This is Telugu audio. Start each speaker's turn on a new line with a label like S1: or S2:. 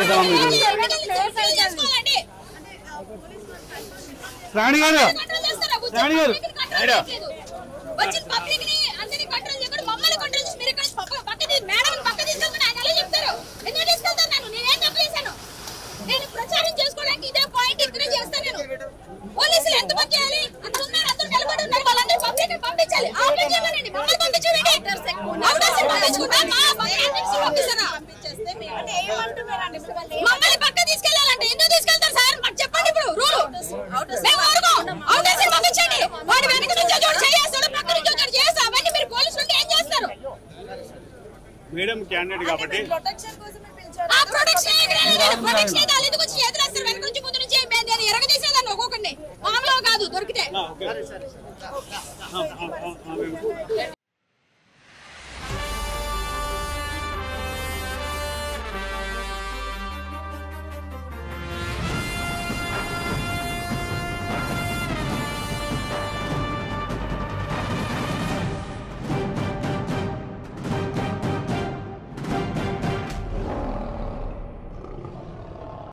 S1: చేద్దామా మీరు
S2: చేసుకోవాలండి
S1: రాణి గారు
S2: కంట్రోల్ చేస్తారా? వచ్చి
S1: రాణి గారు.
S2: పబ్లిక్ని కంట్రోల్ చేయట్లేదు. వచ్చిన పబ్లిక్ ని అందరినీ కంట్రోల్ చేయకుండా మమ్మల్ని కంట్రోల్ చేసి మీరు ఇక్కడ పక్క- పక్క తీ- మేడంని పక్క తీసుకెళ్ళమని ఆయన ఎలా చెప్తారు ఎందుకు తీసుకెళ్తాను నేను నేనేం తప్పు చేశాను నేను ప్రచారం చేసుకోవడానికి ఇదే పాయింట్ ఇక్కడే చేస్తాను నేను పోలీసులు ఎంత మంది చేయాలి అంత ఉన్నారు అందరూ నిలబడి ఉన్నారు వాళ్ళందరూ పబ్లిక్ పంపించాలి ఆపరేట్ చేయమనండి మమ్మల్ని పంపించండి అవకాశం పంపించుకుంటా మా క్యాండిడేట్స్ పంపిస్తారా మమ్మల్ని పక్క తీసుకెళ్లాలంటే ఎందుకు తీసుకెళ్తారు సార్ మాకు చెప్పండి ఇప్పుడు రూల్ మేము ఊరుకోం అవకాశం పంపించండి వాడి వెనక నుంచి చోటు చేస్తాడు పక్క నుంచి చోటు చేస్తా అవన్నీ మీరు పోలీసులు ఏం చేస్తారు
S1: మేడం క్యాండిడేట్ కాబట్టి
S2: ఆ ప్రొటెక్షన్ ప్రొటెక్షన్ కాదు ఎందుకు వచ్చి ఎదురేస్తారు వెనక నుంచి ముందు నుంచి మేము నేను ఎరగదీసేదాన్ని ఒక్కొక్కడిని మామూలుగా కాదు దొరికితే
S1: ఆ, ఓకే. ఆ, ఆ, ఆ, ఆ, మేము-